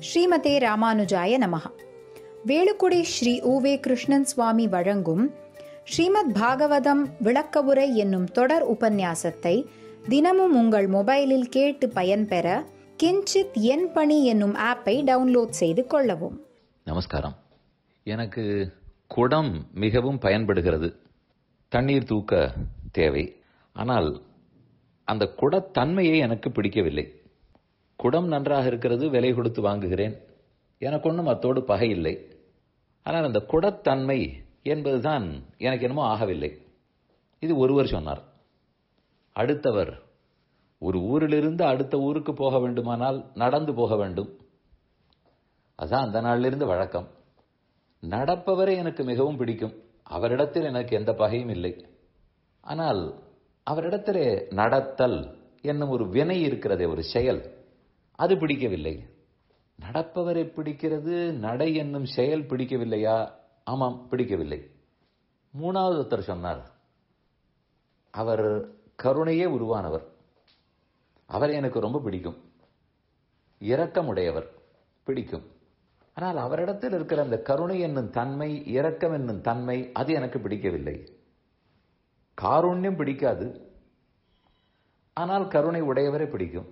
ஸ்ரீமதே ராமானுஜாய நமஹ வேலுக்குடி ஸ்ரீ உவே கிருஷ்ணன் சுவாமி வழங்கும் ஸ்ரீமத் பாகவதம் விளக்கவுரை என்னும் தொடர் உபன்யாசத்தை தினமும் உங்கள் மொபைலில் கேட்டு பயன்பெற கிஞ்சித் என் பணி என்னும் ஆப்பை டவுன்லோட் செய்து கொள்ளவும் நமஸ்காரம் எனக்கு குடம் மிகவும் பயன்படுகிறது தண்ணீர் தூக்க தேவை ஆனால் அந்த குடத்தன்மையை எனக்கு பிடிக்கவில்லை குடம் நன்றாக இருக்கிறது விலை கொடுத்து வாங்குகிறேன் எனக்கு ஒன்றும் அத்தோடு பகை இல்லை ஆனால் அந்த குடத்தன்மை என்பதுதான் எனக்கு என்னமோ ஆகவில்லை இது ஒருவர் சொன்னார் அடுத்தவர் ஒரு ஊரிலிருந்து அடுத்த ஊருக்கு போக வேண்டுமானால் நடந்து போக வேண்டும் அதான் அந்த நாளிலிருந்து வழக்கம் நடப்பவரை எனக்கு மிகவும் பிடிக்கும் அவரிடத்தில் எனக்கு எந்த பகையும் இல்லை ஆனால் அவரிடத்திலே நடத்தல் என்னும் ஒரு வினை இருக்கிறதே ஒரு செயல் அது பிடிக்கவில்லை நடப்பவரை பிடிக்கிறது நடை என்னும் செயல் பிடிக்கவில்லையா ஆமாம் பிடிக்கவில்லை மூணாவது ஒருத்தர் சொன்னார் அவர் கருணையே உருவானவர் அவரை எனக்கு ரொம்ப பிடிக்கும் இரக்கமுடையவர் பிடிக்கும் ஆனால் அவரிடத்தில் இருக்கிற அந்த கருணை என்னும் தன்மை இரக்கம் என்னும் தன்மை அது எனக்கு பிடிக்கவில்லை காருண்யம் பிடிக்காது ஆனால் கருணை உடையவரை பிடிக்கும்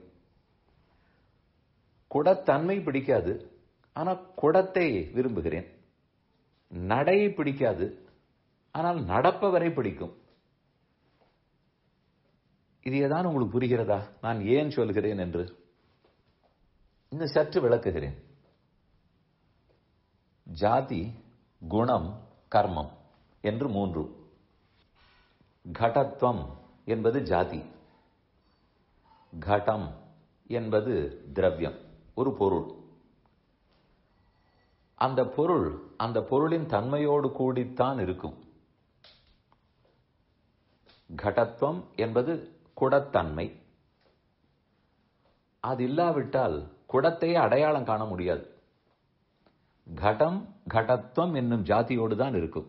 குடத்தன்மை பிடிக்காது ஆனால் குடத்தை விரும்புகிறேன் நடை பிடிக்காது ஆனால் நடப்பவரை பிடிக்கும் இது ஏதான் உங்களுக்கு புரிகிறதா நான் ஏன் சொல்கிறேன் என்று இன்னும் சற்று விளக்குகிறேன் ஜாதி குணம் கர்மம் என்று மூன்று கடத்துவம் என்பது ஜாதி கடம் என்பது திரவியம் ஒரு பொருள் அந்த பொருள் அந்த பொருளின் தன்மையோடு கூடித்தான் இருக்கும் கடத்துவம் என்பது குடத்தன்மை அது இல்லாவிட்டால் குடத்தையே அடையாளம் காண முடியாது கடம் கடத்துவம் என்னும் ஜாதியோடு தான் இருக்கும்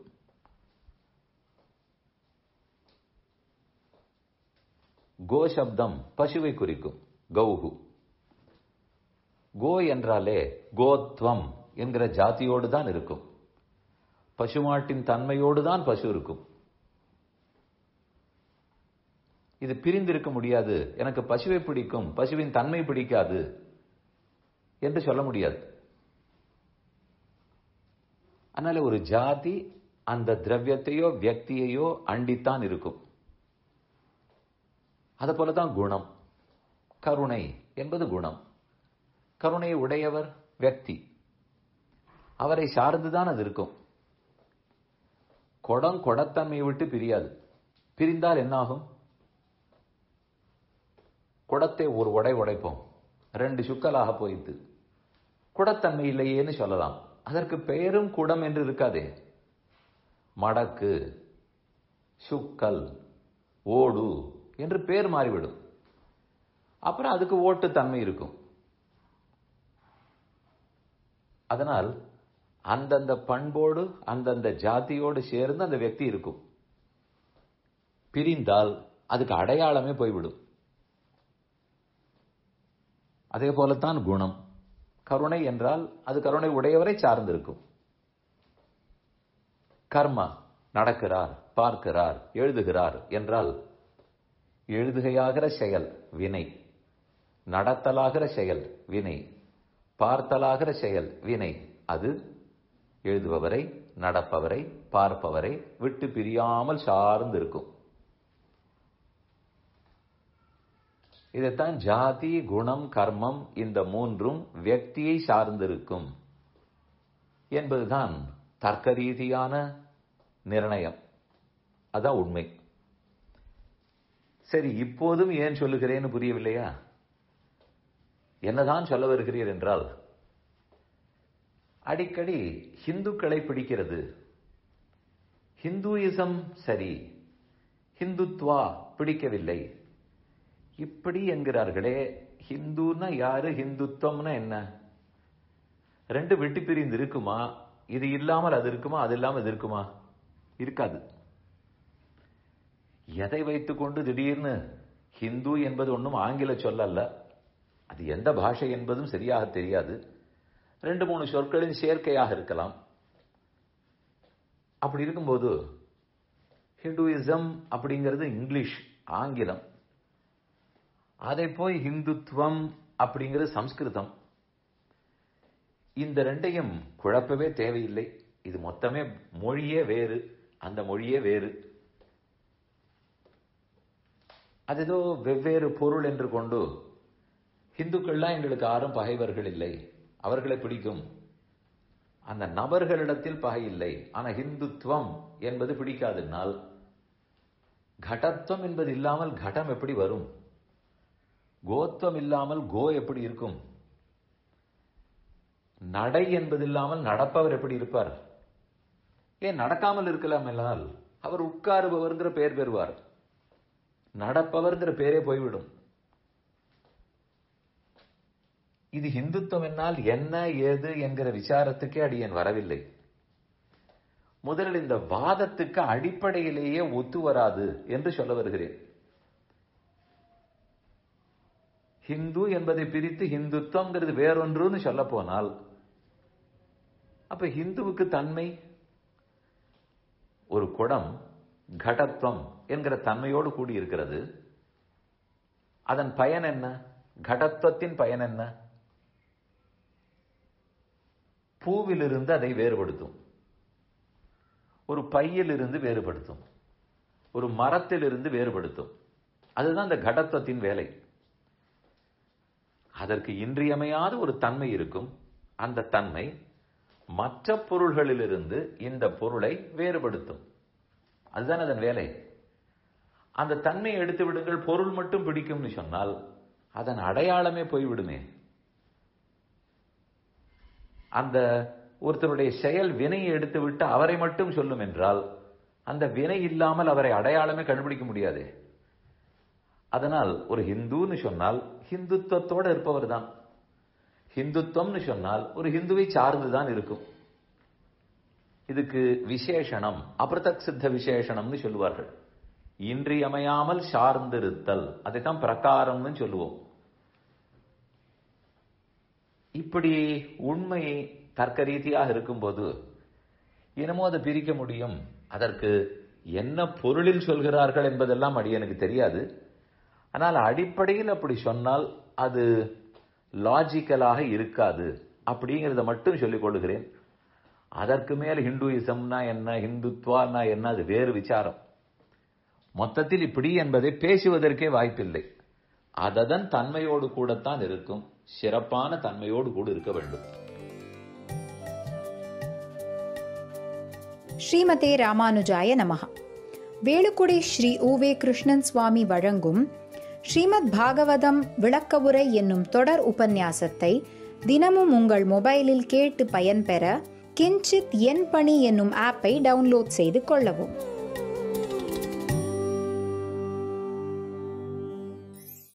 கோ சப்தம் பசுவை குறிக்கும் கௌஹு கோ என்றாலே கோத்வம் என்கிற ஜாதியோடு தான் இருக்கும் பசுமாட்டின் தன்மையோடு தான் பசு இருக்கும் இது பிரிந்திருக்க முடியாது எனக்கு பசுவை பிடிக்கும் பசுவின் தன்மை பிடிக்காது என்று சொல்ல முடியாது அதனால ஒரு ஜாதி அந்த திரவியத்தையோ வியக்தியையோ அண்டித்தான் இருக்கும் அது போலதான் குணம் கருணை என்பது குணம் கருணை உடையவர் வியக்தி அவரை சார்ந்துதான் அது இருக்கும் குடம் கொடத்தன்மையை விட்டு பிரியாது பிரிந்தால் என்னாகும் குடத்தை ஒரு உடை உடைப்போம் ரெண்டு சுக்கலாக போயிட்டு குடத்தன்மை இல்லையேன்னு சொல்லலாம் அதற்கு பெயரும் குடம் என்று இருக்காதே மடக்கு சுக்கல் ஓடு என்று பேர் மாறிவிடும் அப்புறம் அதுக்கு ஓட்டு தன்மை இருக்கும் அதனால் அந்தந்த பண்போடு அந்தந்த ஜாதியோடு சேர்ந்து அந்த व्यक्ति இருக்கும் பிரிந்தால் அதுக்கு அடையாளமே போய்விடும் அதே போலத்தான் குணம் கருணை என்றால் அது கருணை உடையவரை சார்ந்திருக்கும் கர்மா நடக்கிறார் பார்க்கிறார் எழுதுகிறார் என்றால் எழுதுகையாகிற செயல் வினை நடத்தலாகிற செயல் வினை பார்த்தலாகிற செயல் வினை அது எழுதுபவரை நடப்பவரை பார்ப்பவரை விட்டு பிரியாமல் சார்ந்து இருக்கும் இதைத்தான் ஜாதி குணம் கர்மம் இந்த மூன்றும் வியக்தியை சார்ந்திருக்கும் என்பதுதான் தர்க்க ரீதியான நிர்ணயம் அதான் உண்மை சரி இப்போதும் ஏன் சொல்லுகிறேன்னு புரியவில்லையா என்னதான் சொல்ல வருகிறீர் என்றால் அடிக்கடி ஹிந்துக்களை பிடிக்கிறது ஹிந்துயிசம் சரி ஹிந்துத்வா பிடிக்கவில்லை இப்படி என்கிறார்களே ஹிந்துன்னா யாரு ஹிந்துத்வம்னா என்ன ரெண்டு வெட்டி பிரிந்து இருக்குமா இது இல்லாமல் அது இருக்குமா அது இல்லாமல் இது இருக்குமா இருக்காது எதை வைத்துக்கொண்டு திடீர்னு ஹிந்து என்பது ஒன்றும் ஆங்கில சொல்லல்ல அது எந்த பாஷை என்பதும் சரியாக தெரியாது ரெண்டு மூணு சொற்களின் சேர்க்கையாக இருக்கலாம் அப்படி இருக்கும்போது ஹிந்துயிசம் அப்படிங்கிறது இங்கிலீஷ் ஆங்கிலம் அதை போய் ஹிந்துத்துவம் அப்படிங்கிறது சம்ஸ்கிருதம் இந்த ரெண்டையும் குழப்பவே தேவையில்லை இது மொத்தமே மொழியே வேறு அந்த மொழியே வேறு அது ஏதோ வெவ்வேறு பொருள் என்று கொண்டு இந்துக்கள்லாம் எங்களுக்கு யாரும் பகைவர்கள் இல்லை அவர்களை பிடிக்கும் அந்த நபர்களிடத்தில் பகை இல்லை ஆனா ஹிந்துத்துவம் என்பது பிடிக்காதுனால் கடத்துவம் என்பது இல்லாமல் கடம் எப்படி வரும் கோத்துவம் இல்லாமல் கோ எப்படி இருக்கும் நடை என்பது இல்லாமல் நடப்பவர் எப்படி இருப்பார் ஏன் நடக்காமல் இருக்கலாம் என்னால் அவர் உட்காருபவர்ங்கிற பெயர் பெறுவார் நடப்பவர்ங்கிற பேரே போய்விடும் இது ஹிந்துத்துவம் என்னால் என்ன ஏது என்கிற விசாரத்துக்கே அடியேன் வரவில்லை முதலில் இந்த வாதத்துக்கு அடிப்படையிலேயே ஒத்து வராது என்று சொல்ல வருகிறேன் ஹிந்து என்பதை பிரித்து ஹிந்துத்துவங்கிறது வேறொன்றுன்னு சொல்ல போனால் அப்ப ஹிந்துவுக்கு தன்மை ஒரு குடம் கடத்துவம் என்கிற தன்மையோடு கூடி இருக்கிறது அதன் பயன் என்ன கடத்துவத்தின் பயன் என்ன பூவிலிருந்து அதை வேறுபடுத்தும் ஒரு பையிலிருந்து வேறுபடுத்தும் ஒரு மரத்திலிருந்து வேறுபடுத்தும் அதுதான் அந்த கடத்துவத்தின் வேலை அதற்கு இன்றியமையாத ஒரு தன்மை இருக்கும் அந்த தன்மை மற்ற பொருள்களிலிருந்து இந்த பொருளை வேறுபடுத்தும் அதுதான் அதன் வேலை அந்த தன்மையை எடுத்து விடுங்கள் பொருள் மட்டும் பிடிக்கும்னு சொன்னால் அதன் அடையாளமே போய்விடுமே அந்த ஒருத்தருடைய செயல் வினையை எடுத்து விட்டு அவரை மட்டும் சொல்லும் என்றால் அந்த வினை இல்லாமல் அவரை அடையாளமே கண்டுபிடிக்க முடியாது அதனால் ஒரு ஹிந்துன்னு சொன்னால் ஹிந்துத்துவத்தோடு இருப்பவர் தான் ஹிந்துத்துவம்னு சொன்னால் ஒரு ஹிந்துவை சார்ந்துதான் இருக்கும் இதுக்கு விசேஷணம் அபிரதக் சித்த விசேஷணம்னு சொல்லுவார்கள் இன்றியமையாமல் சார்ந்திருத்தல் அதைத்தான் பிரகாரம்னு சொல்லுவோம் இப்படி உண்மை தர்க்க ரீதியாக இருக்கும்போது என்னமோ அதை பிரிக்க முடியும் அதற்கு என்ன பொருளில் சொல்கிறார்கள் என்பதெல்லாம் அடி எனக்கு தெரியாது ஆனால் அடிப்படையில் அப்படி சொன்னால் அது லாஜிக்கலாக இருக்காது அப்படிங்கிறத மட்டும் சொல்லிக் கொள்கிறேன் அதற்கு மேல் ஹிந்துயிசம்னா என்ன ஹிந்துத்வானா என்ன அது வேறு விசாரம் மொத்தத்தில் இப்படி என்பதை பேசுவதற்கே வாய்ப்பில்லை அதன் தன்மையோடு கூடத்தான் இருக்கும் சிறப்பான தன்மையோடு கூட இருக்க வேண்டும் ஸ்ரீமதே ராமானுஜாய நமஹ வேலுக்குடி ஸ்ரீ உவே கிருஷ்ணன் சுவாமி வழங்கும் ஸ்ரீமத் பாகவதம் விளக்கவுரை என்னும் தொடர் உபன்யாசத்தை தினமும் உங்கள் மொபைலில் கேட்டு பயன்பெற கிஞ்சித் என் பணி என்னும் ஆப்பை டவுன்லோட் செய்து கொள்ளவும்